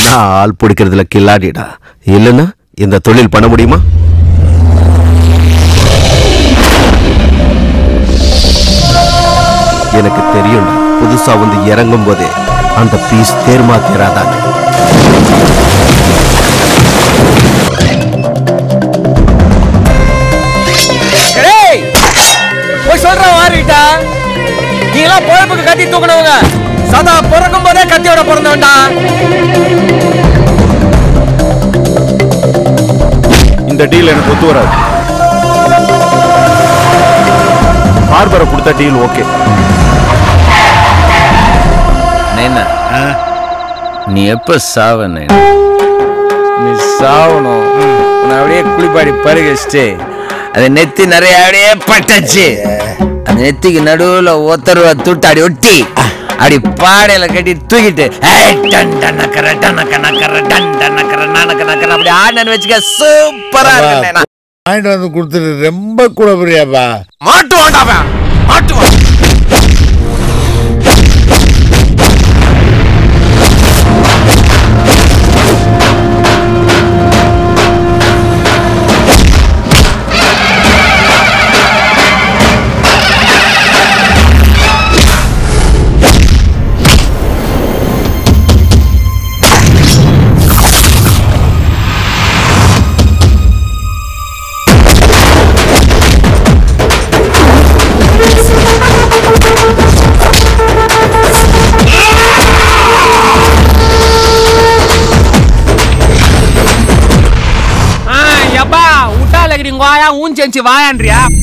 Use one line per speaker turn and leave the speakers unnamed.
நான் ஆள் பிடிக்கிறதுல கில்லாடிடா இல்லைன்னா இந்த தொழில் பண்ண முடியுமா எனக்கு தெரியும்டா புதுசா வந்து இறங்கும் போதே அந்த பீஸ் தேர்மா தேராதாங்க
டேய் போய் சொல்றேன் வாரிட்டா நீங்களாம் பொழப்புக்கு கத்தி தூக்கணவங்க சதா பிறக்கும் போதே கத்தியோட பிறந்தவன்டா
இந்த டீல் எனக்கு ஒத்து வராது பார்பரை கொடுத்த டீல் ஓகே
நைனா நீ எப்ப சாவ நைனா நீ சாவணும் உன்னை அப்படியே குளிப்பாடி பருகச்சிட்டு அது நெத்தி நிறைய அப்படியே பட்டச்சு அந்த நெத்திக்கு நடுவுல ஒத்தருவ துட்டாடி ஒட்டி அப்படி பாடையில கட்டி தூக்கிட்டு ஏய், டன் டன் நக்கர, டன் நக்க நக்கர, டன் டன் நக்கர, நனக்க நக்கர, அப்படி ஆடினு வச்சுக்க சூப்பரா இருக்கு நைனா.
வாங்கிட்டு வந்து கொடுத்துட்டு ரொம்ப கூட புரியாப்பா
மாட்டுவான்டா அவன். மாட்டுவான்
எப்பா விட்டாலகிரி வாயா ஊஞ்செஞ்சு வாயான்றியா